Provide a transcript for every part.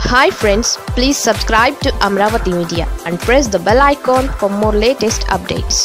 hi friends please subscribe to Amaravati media and press the bell icon for more latest updates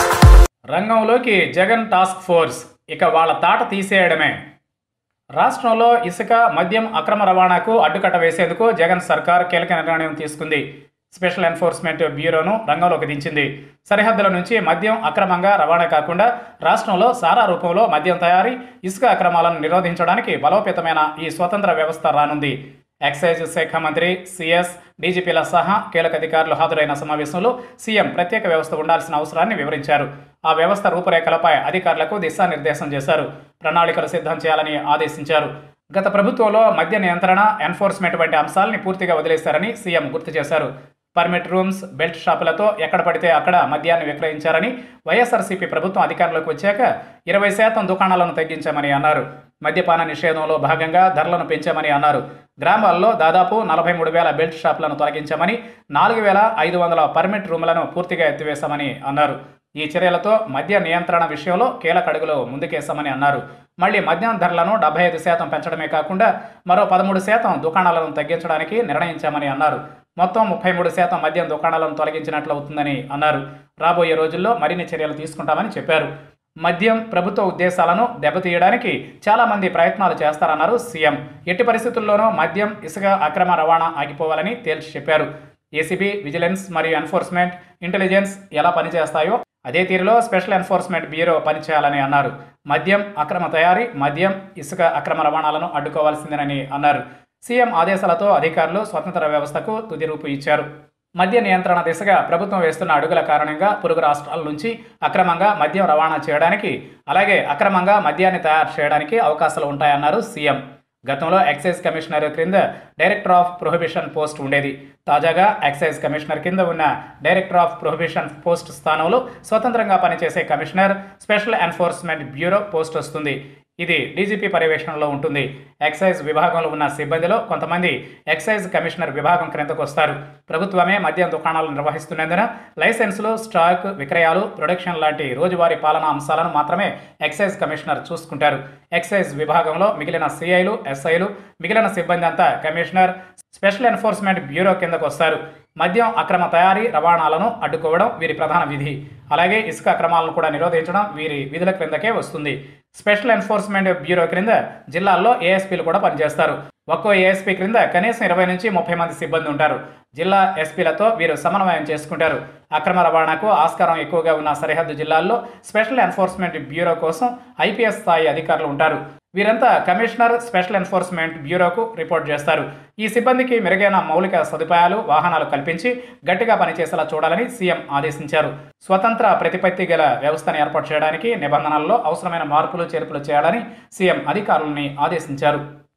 రంగంలోకి Jagan task force ఇక వాళ్ళ తాట తీసేయడమే రాష్ట్రంలో ఇసుక మద్యం అక్రమ రవాణాకు అడ్డుకట్ట వేసేందుకు జగన్ సర్కార్ కీలక నిర్ణయం తీసుకుంది స్పెషల్ ఎన్ఫోర్స్మెంట్ బ్యూరోను రంగంలోకి దించింది సరిహద్దుల నుంచి మద్యం అక్రమంగా రవాణా కాకుండా రాష్ట్రంలో సారా రూపంలో మద్యం తయారీ ఇసుక అక్రమాలను నిరోధించడానికి బలోపేతమైన ఈ స్వతంత్ర వ్యవస్థ రానుంది ఎక్సైజ్ శాఖ మంత్రి సిఎస్ డీజీపీల సహా కీలక అధికారులు హాజరైన సమావేశంలో సీఎం ప్రత్యేక వ్యవస్థ ఉండాల్సిన అవసరాన్ని వివరించారు ఆ వ్యవస్థ రూపురేఖలపై అధికారులకు దిశానిర్దేశం చేశారు ప్రణాళికలు సిద్ధం చేయాలని ఆదేశించారు గత ప్రభుత్వంలో మద్య నియంత్రణ ఎన్ఫోర్స్మెంట్ వంటి అంశాలని పూర్తిగా వదిలేశారని సీఎం గుర్తు చేశారు పర్మిట్ రూమ్స్ బెల్ట్ షాపులతో ఎక్కడ పడితే అక్కడ మద్యాన్ని విక్రయించారని వైఎస్ఆర్సీపీ ప్రభుత్వం అధికారంలోకి వచ్చాక ఇరవై శాతం దుకాణాలను తగ్గించామని అన్నారు మద్యపాన నిషేధంలో భాగంగా ధరలను పెంచామని అన్నారు గ్రామాల్లో దాదాపు నలభై మూడు వేల బెల్ట్ షాపులను తొలగించామని నాలుగు వేల ఐదు వందల పర్మిట్ రూములను పూర్తిగా ఎత్తివేశామని అన్నారు ఈ చర్యలతో మద్య నియంత్రణ విషయంలో కీలక అడుగులు ముందుకేశామని అన్నారు మళ్లీ మద్యం ధరలను డెబ్బై ఐదు శాతం పెంచడమే కాకుండా మరో పదమూడు శాతం దుకాణాలను తగ్గించడానికి నిర్ణయించామని అన్నారు మొత్తం ముప్పై మూడు శాతం మద్యం దుకాణాలను తొలగించినట్లు అవుతుందని అన్నారు రాబోయే రోజుల్లో మరిన్ని చర్యలు తీసుకుంటామని చెప్పారు మద్యం ప్రభుత్వ ఉద్దేశాలను దెబ్బతీయడానికి చాలామంది ప్రయత్నాలు చేస్తారన్నారు సీఎం ఎట్టి పరిస్థితుల్లోనూ మద్యం ఇసుక అక్రమ రవాణా ఆగిపోవాలని తేల్చి చెప్పారు ఏసీబీ విజిలెన్స్ మరియు ఎన్ఫోర్స్మెంట్ ఇంటెలిజెన్స్ ఎలా పనిచేస్తాయో అదే తీరులో స్పెషల్ ఎన్ఫోర్స్మెంట్ బ్యూరో పనిచేయాలని అన్నారు మద్యం అక్రమ తయారీ మద్యం ఇసుక అక్రమ రవాణాలను అడ్డుకోవాల్సిందేనని అన్నారు సీఎం ఆదేశాలతో అధికారులు స్వతంత్ర వ్యవస్థకు తుది రూపు ఇచ్చారు మద్య నియంత్రణ దిశగా ప్రభుత్వం వేస్తున్న అడుగుల కారణంగా పొరుగు రాష్ట్రాల నుంచి అక్రమంగా మద్యం రవాణా చేయడానికి అలాగే అక్రమంగా మద్యాన్ని తయారు చేయడానికి అవకాశాలు ఉంటాయన్నారు సీఎం గతంలో ఎక్సైజ్ కమిషనర్ క్రింద డైరెక్టర్ ఆఫ్ ప్రొహిబిషన్ పోస్ట్ ఉండేది తాజాగా ఎక్సైజ్ కమిషనర్ కింద ఉన్న డైరెక్టర్ ఆఫ్ ప్రొహిబిషన్ పోస్ట్ స్థానంలో స్వతంత్రంగా పనిచేసే commissioner special enforcement bureau post వస్తుంది ఇది డీజీపీ పర్యవేక్షణలో ఉంటుంది ఎక్సైజ్ విభాగంలో ఉన్న సిబ్బందిలో కొంతమంది ఎక్సైజ్ కమిషనర్ విభాగం క్రిందకు వస్తారు ప్రభుత్వమే మద్యం దుకాణాలు నిర్వహిస్తున్నందున లైసెన్సులు స్టాక్ విక్రయాలు ప్రొడక్షన్ లాంటి రోజువారీ పాలనా అంశాలను మాత్రమే ఎక్సైజ్ కమిషనర్ చూసుకుంటారు ఎక్సైజ్ విభాగంలో మిగిలిన సిఐలు ఎస్ఐలు మిగిలిన సిబ్బంది అంతా కమిషనర్ స్పెషల్ ఎన్ఫోర్స్మెంట్ బ్యూరో కిందకు వస్తారు మద్యం అక్రమ తయారీ రవాణాలను అడ్డుకోవడం వీరి ప్రధాన విధి అలాగే ఇసుక అక్రమాలను కూడా నిరోధించడం వీరి విధుల క్రిందకే వస్తుంది స్పెషల్ ఎన్ఫోర్స్మెంట్ బ్యూరో క్రింద జిల్లాల్లో ఏఎస్పీలు కూడా పనిచేస్తారు ఒక్కో ఏఎస్పీ క్రింద కనీసం ఇరవై నుంచి ముప్పై మంది సిబ్బంది ఉంటారు జిల్లా ఎస్పీలతో వీరు సమన్వయం చేసుకుంటారు అక్రమ రవాణాకు ఆస్కారం ఎక్కువగా ఉన్న సరిహద్దు జిల్లాల్లో స్పెషల్ ఎన్ఫోర్స్మెంట్ బ్యూరో కోసం ఐపీఎస్ స్థాయి అధికారులు ఉంటారు వీరంతా కమిషనర్ స్పెషల్ ఎన్ఫోర్స్మెంట్ బ్యూరోకు రిపోర్ట్ చేస్తారు ఈ సిబ్బందికి మెరుగైన మౌలిక సదుపాయాలు వాహనాలు కల్పించి గట్టిగా పనిచేసేలా చూడాలని సీఎం ఆదేశించారు స్వతంత్ర ప్రతిపత్తి గల వ్యవస్థను ఏర్పాటు చేయడానికి నిబంధనల్లో అవసరమైన మార్పులు చేర్పులు చేయాలని సీఎం అధికారులని ఆదేశించారు